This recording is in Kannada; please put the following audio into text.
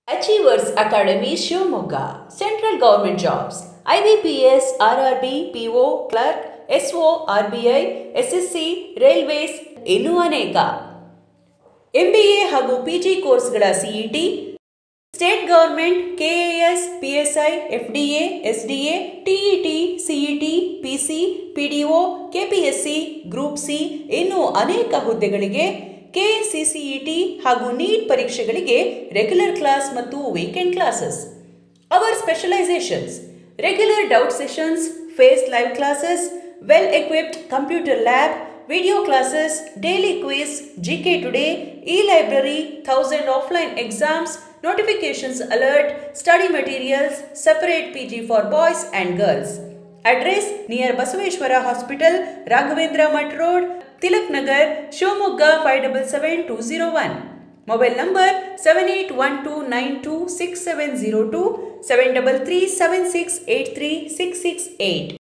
Achievers Academy Shivamogga Central Government Jobs IBPS RRB PO Clerk SO RBI SSC railways ಇನ್ನೂ ಅನೇಕ ಎಂಬಿಎ ಹಾಗೂ ಪಿಜಿ ಕೋರ್ಸ್ಗಳ C E T state government K A S P S I F D A S D A T E T C E T P C P D O K P S C group C ಇನ್ನೂ ಅನೇಕ ಹುದ್ದೆಗಳಿಗೆ ಕೆಸಿಸಿಇಟಿ ಹಾಗೂ ನೀಟ್ ಪರೀಕ್ಷೆಗಳಿಗೆ ರೆಗ್ಯುಲರ್ ಕ್ಲಾಸ್ ಮತ್ತು weekend classes our specialisations regular doubt sessions face live classes well equipped computer lab, video classes, daily quiz, GK Today, e-library, 1000 offline exams, notifications alert, study materials, separate PG for boys and girls. Address near Basaveshwara Hospital, Raghavendra Mutt Road, Tilak Nagar, Shivamogga 577201. Mobile number 7812926702 73376836668.